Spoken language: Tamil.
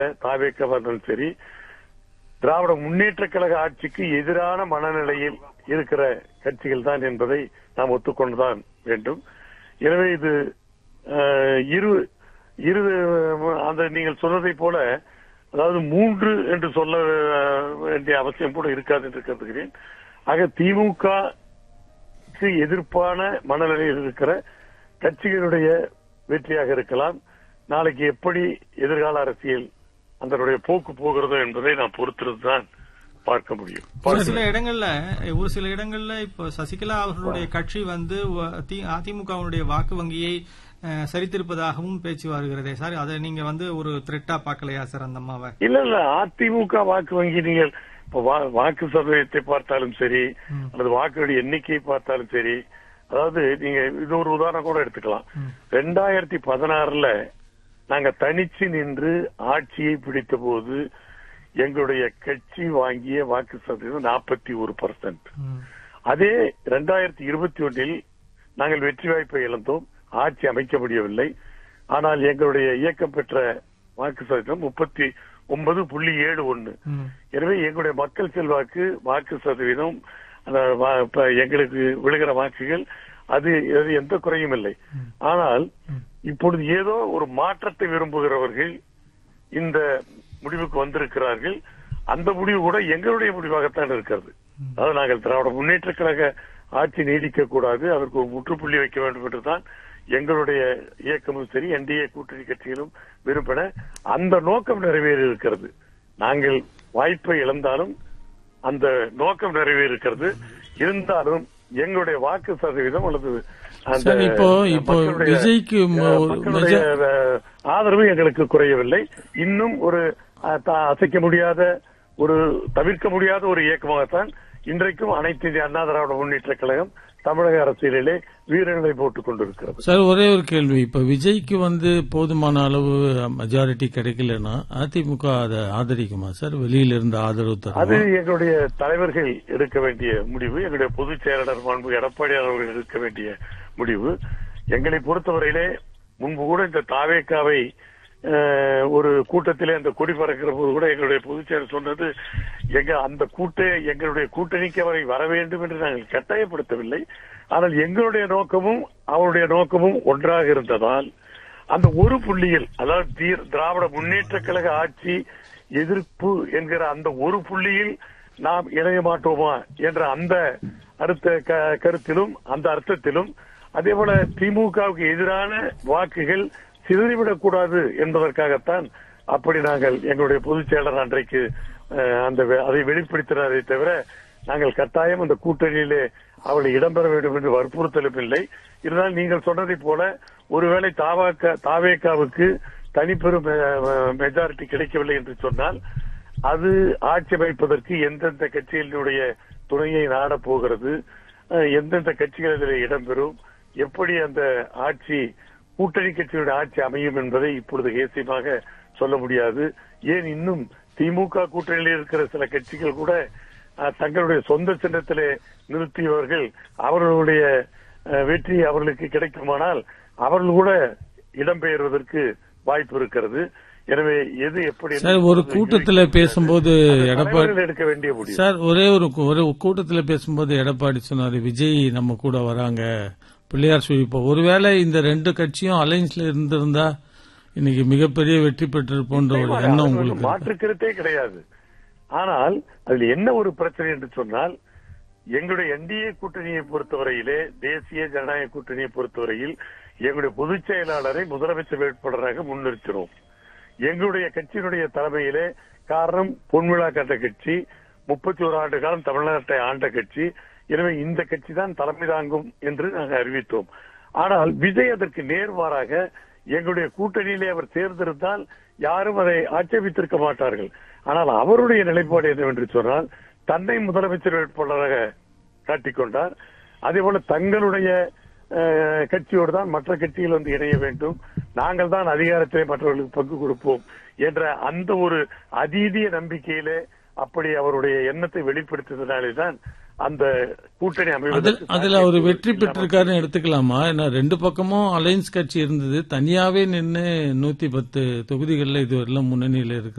தாவேக்கவா இருந்தாலும் சரி திராவிட முன்னேற்ற கழக ஆட்சிக்கு எதிரான மனநிலையில் இருக்கிற கட்சிகள் தான் என்பதை நாம் ஒத்துக்கொண்டுதான் வேண்டும் எனவே இது அஹ், இரு இரு அந்த நீங்கள் சொன்னதை போல அதாவது மூன்று என்று சொல்ல அஹ், வேண்டிய அவசியம் கூட இருக்காது என்று கருதுகிறேன் ஆக திமுக க்கு எதிர்ப்பான மனநிலையில் இருக்கிற கட்சிகளுடைய வெற்றியாக இருக்கலாம் நாளைக்கு எப்படி எதிர்கால அரசியல் அதனுடைய போக்கு போகிறதோ என்பதை நாம் பொறுத்திருந்துதான் பார்க்க முடியும் ஒரு சில இடங்கள்ல ஒரு சில இடங்கள்ல இப்போ சசிகலா அவர்களுடைய கட்சி வந்து வ- தி- அதிமுகவினுடைய வாக்கு வங்கியை அஹ், சரித்திருப்பதாகவும் பேச்சு வருகிறதே சார் அதை நீங்க வந்து ஒரு த்ரெட்டா பார்க்கலையா சார் அந்த அம்மாவை இல்ல இல்ல அதிமுக வாக்கு வங்கி நீங்கள் இப்ப வா- வாக்கு சதவீதத்தை பார்த்தாலும் சரி ம். அல்லது வாக்குடைய எண்ணிக்கையை பார்த்தாலும் சரி அதாவது நீங்க இது ஒரு உதாரணம் கூட எடுத்துக்கலாம் ம். ரெண்டாயிரத்தி பதினாறுல நாங்க தனிச்சு நின்று ஆட்சியை பிடித்த போது எங்களுடைய கட்சி வாங்கிய வாக்கு சதவீதம் நாற்பத்தி ஒரு பர்சன்ட் ம். அதே ரெண்டாயிரத்தி இருபத்தி ஒன்றில் நாங்கள் வெற்றி வாய்ப்பை இழந்தோம் ஆட்சி அமைக்க முடியவில்லை ஆனால் எங்களுடைய இயக்கம் பெற்ற வாக்கு சதவீதம் முப்பத்தி ஒன்பது புள்ளி ஏழு ஒன்னு ம். எனவே எங்களுடைய மக்கள் செல்வாக்கு வாக்கு சதவீதம் அந்த வா- இப்ப எங்களுக்கு விழுகிற வாக்குகள் அது அது எந்த குறையும் இல்லை ஆனால் இப்பொழுது ஏதோ ஒரு மாற்றத்தை விரும்புகிறவர்கள் இந்த முடிவுக்கு வந்திருக்கிறார்கள் அந்த முடிவு கூட எங்களுடைய முடிவாகத்தான் இருக்கிறது அதாவது நாங்கள் திராவிட முன்னேற்ற கழக ஆட்சி நீடிக்க கூடாது அதற்கு ஒரு முற்றுப்புள்ளி வைக்க வேண்டும் என்றுதான் எங்களுடைய இயக்கமும் சரி என்டிஏ கூட்டணி கட்சிகளும் விரும்பின அந்த நோக்கம் நிறைவேறி இருக்கிறது நாங்கள் வாய்ப்பை இழந்தாலும் அந்த நோக்கம் நிறைவேறி இருக்கிறது இருந்தாலும் எங்களுடைய வாக்கு சதவீதம் அல்லது அந்த சார், இப்போ இப்போ மக்களுடைய, விஜய்க்கு ம- அஹ், ஒரு மக்களுடைய மெஜா- அஹ், ஆதரவு எங்களுக்கு குறையவில்லை இன்னும் ஒரு அஹ், த- அசைக்க முடியாத ஒரு தவிர்க்க முடியாத ஒரு இயக்கமாகத்தான் இன்றைக்கும் அனைத்து இந்திய அண்ணா திராவிட முன்னேற்ற கழகம் தமிழக அரசியலிலே வீரர்களை போட்டுக் கொண்டிருக்கிறது சார் ஒரே ஒரு கேள்வி இப்ப விஜய்க்கு வந்து போதுமான அளவு மெஜாரிட்டி கிடைக்கலன்னா அதிமுக அதை ஆதரிக்குமா சார் வெளியில இருந்து ஆதரவு அது தருமா எங்களுடைய தலைவர்கள் எடுக்க வேண்டிய முடிவு எங்களுடைய பொதுச் செயலாளர் மாண்பு எடப்பாடியார் அவர்கள் எடுக்க வேண்டிய முடிவு எங்களை பொறுத்தவரையிலே முன்பு கூட இந்த தாவேக்காவை அஹ், ஒரு கூட்டத்திலே அந்த கொடி பறக்கிற போது கூட எங்களுடைய பொதுச் செயலர் சொன்னது எங்க அந்த கூட்ட எங்களுடைய கூட்டணிக்கு அவரை வர வேண்டும் என்று நாங்கள் கட்டாயப்படுத்தவில்லை ஆனால் எங்களுடைய நோக்கமும் அவருடைய நோக்கமும் ஒன்றாக இருந்ததால் அந்த ஒரு புள்ளியில் அதாவது தீர்- திராவிட முன்னேற்ற கழக ஆட்சி எதிர்ப்பு என்கிற அந்த ஒரு புள்ளியில் நாம் இணைய மாட்டோமா என்ற அந்த அடுத்த க- கருத்திலும் அந்த அர்த்தத்திலும் அதே போல திமுகவுக்கு எதிரான வாக்குகள் சிதறிவிடக் கூடாது என்பதற்காகத்தான் அப்படி நாங்கள் எங்களுடைய பொதுச் செயலர் அன்றைக்கு அஹ், அந்த வெ- அதை வெளிப்படுத்தினாரே தவிர நாங்கள் கட்டாயம் அந்த கூட்டணியிலே அவளை இடம்பெற வேண்டும் என்று வற்புறுத்தலும் இல்லை இருந்தாலும் நீங்கள் சொன்னதைப் போல ஒருவேளை தாவாக்க தாவேக்காவுக்கு தனிப்பெரும் மெ- மெஜாரிட்டி கிடைக்கவில்லை என்று சொன்னால் அது ஆட்சி அமைப்பதற்கு எந்தெந்த கட்சிகளினுடைய துணையை நாடப் போகிறது அஹ், எந்தெந்த கட்சிகள் இதில் இடம்பெறும் எப்படி அந்த ஆட்சி கூட்டணி கட்சியுடைய ஆட்சி அமையும் என்பதை இப்பொழுது ஏசியமாக சொல்ல முடியாது ஏன் இன்னும் திமுக கூட்டணியில் இருக்கிற சில கட்சிகள் கூட அஹ், தங்களுடைய சொந்த சின்னத்திலே நிறுத்தியவர்கள் அவர்களுடைய அஹ், வெற்றி அவர்களுக்கு கிடைக்குமானால் அவர்கள் கூட இடம்பெயர்வதற்கு வாய்ப்பு இருக்கிறது எனவே எது எப்படி சார் ஒரு கூட்டத்துல பேசும்போது எடப்பாடி தலைவர்கள் எடுக்க வேண்டிய முடிவு சார் ஒரே ஒரு கூ- ஒரு கூட்டத்துல பேசும்போது எடப்பாடி சொன்னாரு விஜய் நம்ம கூட வராங்க பிள்ளையார் சொல்லி இப்போ ஒருவேளை இந்த ரெண்டு கட்சியும் அலைன்ஸ்ல இருந்திருந்தா இன்னைக்கு மிகப்பெரிய வெற்றி பெற்றிருப்போன்ற ஒரு நிச்சயமாக, எண்ணம் அது உங்களுக்கு ஒரு இருக்கா? மாற்று கருத்தே கிடையாது ஆனால் அதுல என்ன ஒரு பிரச்சனை என்று சொன்னால் எங்களுடைய என்டிஏ கூட்டணியை பொறுத்தவரையிலே தேசிய ஜனநாயக கூட்டணியை பொறுத்தவரையில் எங்களுடைய பொதுச் செயலாளரை முதலமைச்சர் வேட்பாளராக முன்னிறுத்தினோம் எங்களுடைய கட்சியினுடைய தலைமையிலே காரணம் பொன்விழா கண்ட கட்சி முப்பத்தி ஒரு ஆண்டு காலம் தமிழ்நாட்டை ஆண்ட கட்சி எனவே இந்த கட்சி தான் தலைமை தாங்கும் என்று நாங்கள் அறிவித்தோம் ஆனால் விஜய் அதற்கு நேர்மாறாக எங்களுடைய கூட்டணியிலே அவர் சேர்ந்திருந்தால் யாரும் அதை ஆட்சேபித்திருக்க மாட்டார்கள் ஆனால் அவருடைய நிலைப்பாடு என்னவென்று சொன்னால் தன்னை முதலமைச்சர் வேட்பாளராக காட்டிக்கொண்டார் அதே போல தங்களுடைய அஹ், கட்சியோடு தான் மற்ற கட்சிகள் வந்து இணைய வேண்டும் நாங்கள் தான் அதிகாரத்திலே மற்றவர்களுக்கு பங்கு கொடுப்போம் என்ற அந்த ஒரு அதீதிய நம்பிக்கையிலே அப்படி அவருடைய எண்ணத்தை வெளிப்படுத்தியதனாலே தான் அந்த கூட்டணி அதுல அமைவதற்கு அதுல அவர் சாத்தியக்கூறு வெற்றி இல்லாமல் பெற்றிருக்காருன்னு எடுத்துக்கலாமா ஏன்னா ரெண்டு பக்கமும் அலைன்ஸ் கட்சி இருந்தது தனியாவே நின்னு நூத்தி பத்து தொகுதிகளில் இதுவரையிலும் முன்னணியில இருக்கு